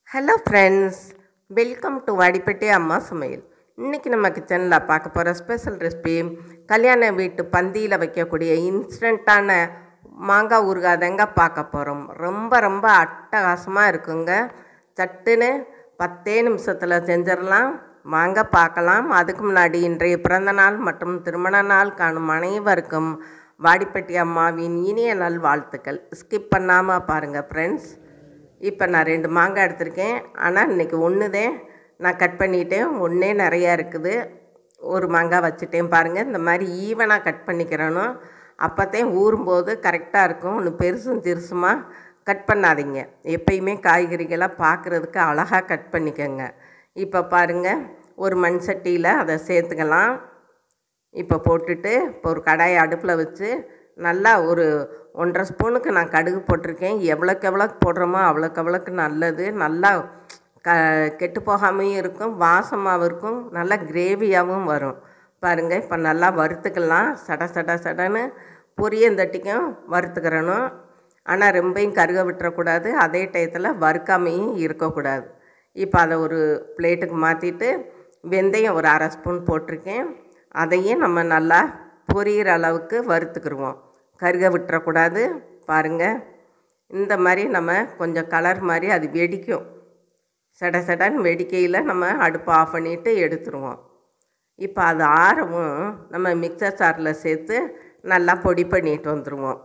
hello friends welcome to Vadipatti அம்மா சமையல் இன்றைக்கி நம்ம கிச்சனில் பார்க்க போகிற ஸ்பெஷல் ரெசிபி கல்யாண வீட்டு பந்தியில் வைக்கக்கூடிய இன்ஸ்டண்ட்டான மாங்காய் ஊறுகாய் தாங்க பார்க்க போகிறோம் ரொம்ப ரொம்ப அட்டகாசமாக இருக்குங்க சட்டுன்னு பத்தே நிமிஷத்தில் செஞ்சிடலாம் வாங்க பார்க்கலாம் அதுக்கு முன்னாடி இன்றைய பிறந்த நாள் மற்றும் திருமண நாள் காணும் அனைவருக்கும் வாடிப்பட்டி அம்மாவின் இனிய நல் வாழ்த்துக்கள் ஸ்கிப் பண்ணாமல் பாருங்கள் ஃப்ரெண்ட்ஸ் இப்போ நான் ரெண்டு மாங்காய் எடுத்திருக்கேன் ஆனால் இன்றைக்கி ஒன்று தான் நான் கட் பண்ணிட்டேன் ஒன்றே நிறையா இருக்குது ஒரு மாங்காய் வச்சுட்டேன் பாருங்கள் இந்த மாதிரி ஈவனாக கட் பண்ணிக்கிறணும் அப்போத்தான் ஊறும்போது கரெக்டாக இருக்கும் ஒன்று பெருசும் சிறுசுமாக கட் பண்ணாதீங்க எப்பயுமே காய்கறிகளை பார்க்குறதுக்கு அழகாக கட் பண்ணிக்கோங்க இப்போ பாருங்கள் ஒரு மண் சட்டியில் அதை சேர்த்துக்கலாம் இப்போ போட்டுட்டு இப்போ ஒரு கடாயை அடுப்பில் வச்சு நல்லா ஒரு ஒன்றரை ஸ்பூனுக்கு நான் கடுகு போட்டிருக்கேன் எவ்வளோக்கு எவ்வளோக்கு போடுறோமோ அவ்வளோக்கு அவ்வளோக்கு நல்லது நல்லா க கெட்டு போகாமையும் இருக்கும் வாசமாகவும் இருக்கும் நல்லா கிரேவியாகவும் வரும் பாருங்கள் இப்போ நல்லா வறுத்துக்கலாம் சட சட சடன்னு பொரியந்தட்டிக்கும் வறுத்துக்கிறணும் ஆனால் ரொம்பையும் கருக விட்டுறக்கூடாது அதே டயத்தில் வறுக்காமையும் இருக்கக்கூடாது இப்போ அதை ஒரு பிளேட்டுக்கு மாற்றிட்டு வெந்தயம் ஒரு அரை ஸ்பூன் போட்டிருக்கேன் அதையும் நம்ம நல்லா பொரியிற அளவுக்கு வறுத்துக்கிடுவோம் கருக விட்டுறக்கூடாது பாருங்கள் இந்த மாதிரி நம்ம கொஞ்சம் கலர் மாதிரி அது வெடிக்கும் சட சடன்னு வெடிக்கையில் நம்ம அடுப்பை ஆஃப் பண்ணிவிட்டு எடுத்துருவோம் இப்போ அது ஆறவும் நம்ம மிக்சர் சாரில் சேர்த்து நல்லா பொடி பண்ணிட்டு வந்துடுவோம்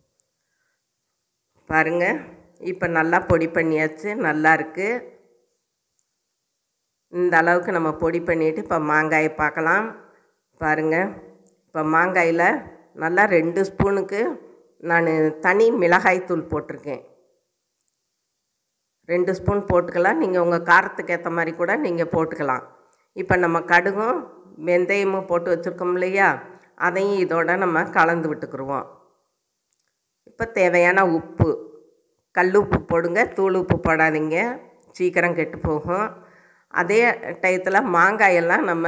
பாருங்கள் இப்போ நல்லா பொடி பண்ணியாச்சு நல்லா இருக்குது இந்த அளவுக்கு நம்ம பொடி பண்ணிவிட்டு இப்போ மாங்காயை பார்க்கலாம் பாருங்கள் இப்போ மாங்காயில் நல்லா ரெண்டு ஸ்பூனுக்கு நான் தனி மிளகாய் தூள் போட்டிருக்கேன் ரெண்டு ஸ்பூன் போட்டுக்கலாம் நீங்கள் உங்கள் காரத்துக்கு ஏற்ற மாதிரி கூட நீங்கள் போட்டுக்கலாம் இப்போ நம்ம கடுகும் வெந்தயமும் போட்டு வச்சுருக்கோம் இல்லையா அதையும் இதோட நம்ம கலந்து விட்டுக்குருவோம் இப்போ தேவையான உப்பு கல் உப்பு போடுங்க தூள் உப்பு போடாதீங்க சீக்கிரம் கெட்டு போகும் அதே டயத்தில் மாங்காயெல்லாம் நம்ம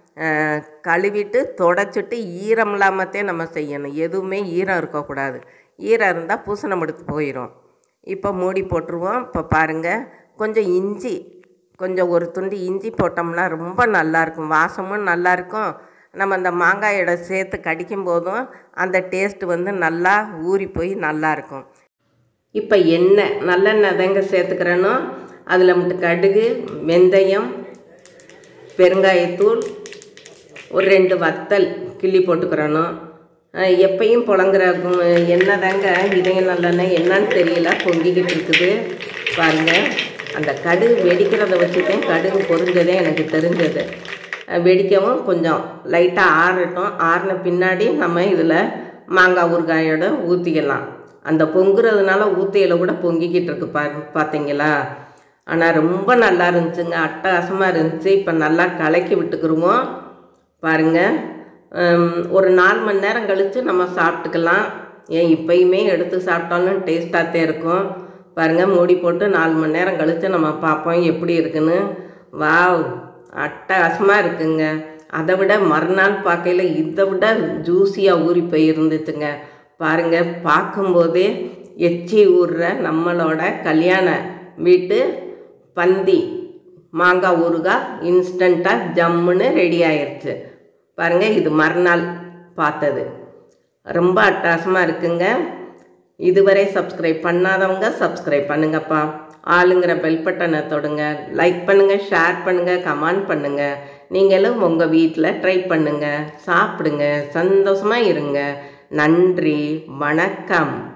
கழுவிட்டு தொடச்சிட்டு ஈரம் இல்லாமத்தே நம்ம செய்யணும் எதுவுமே ஈரம் இருக்கக்கூடாது ஈரம் இருந்தால் பூசணம் எடுத்து போயிடும் இப்போ மூடி போட்டுருவோம் இப்போ பாருங்கள் கொஞ்சம் இஞ்சி கொஞ்சம் ஒரு துண்டு இஞ்சி போட்டோம்னா ரொம்ப நல்லாயிருக்கும் வாசமும் நல்லாயிருக்கும் நம்ம அந்த மாங்காயோட சேர்த்து கடிக்கும் போதும் அந்த டேஸ்ட்டு வந்து நல்லா ஊறி போய் நல்லாயிருக்கும் இப்போ எண்ணெய் நல்லெண்ணெய் தாங்க சேர்த்துக்கிறேனோ அதில் மட்டும் கடுகு வெந்தயம் பெருங்காயத்தூள் ஒரு ரெண்டு வத்தல் கிள்ளி போட்டுக்கிறணும் எப்பையும் புழங்குற எண்ணெய் தாங்க இதயம் நல்லெண்ணெய் என்னன்னு தெரியல பொங்கிக்கிட்டு இருக்குது பாருங்கள் அந்த கடுகு வெடிக்கிறத வச்சுதான் கடுகு பொறிஞ்சதே எனக்கு தெரிஞ்சது வெடிக்கவும் கொஞ்சம் லைட்டாக ஆறட்டும் ஆறின பின்னாடி நம்ம இதில் மாங்காய் ஊறுகாயோட ஊற்றிக்கலாம் அந்த பொங்குறதுனால ஊத்தையில் கூட பொங்கிக்கிட்டு இருக்கு பா பார்த்தீங்களா ஆனால் ரொம்ப நல்லா இருந்துச்சுங்க அட்டகாசமாக இருந்துச்சு இப்போ நல்லா கலக்கி விட்டுக்குருவோம் பாருங்கள் ஒரு நாலு மணி நேரம் கழித்து நம்ம சாப்பிட்டுக்கலாம் ஏன் இப்போயுமே எடுத்து சாப்பிட்டாலும் டேஸ்ட்டாகத்தே இருக்கும் பாருங்கள் மூடி போட்டு நாலு மணி நேரம் கழித்து நம்ம பார்ப்போம் எப்படி இருக்குன்னு வாவ் அட்டகாசமாக இருக்குங்க அதை விட மறுநாள் பார்க்கையில் இதை விட ஜூஸியாக ஊறி போய் இருந்துச்சுங்க பாருங்கள் பார்க்கும்போதே எச்சி ஊறுற நம்மளோட கல்யாண வீட்டு பந்தி மாங்காய் ஊறுகாய் இன்ஸ்டண்ட்டாக ஜம்முன்னு ரெடி ஆயிடுச்சு பாருங்கள் இது மறுநாள் பார்த்தது ரொம்ப அட்டகாசமாக இருக்குங்க இதுவரை சப்ஸ்கிரைப் பண்ணாதவங்க சப்ஸ்கிரைப் பண்ணுங்கப்பா ஆளுங்கிற பெல் பட்டனை தொடுங்க லைக் பண்ணுங்கள் ஷேர் பண்ணுங்கள் கமெண்ட் பண்ணுங்கள் நீங்களும் உங்கள் வீட்டில் ட்ரை பண்ணுங்கள் சாப்பிடுங்க சந்தோஷமாக இருங்க நன்றி வணக்கம்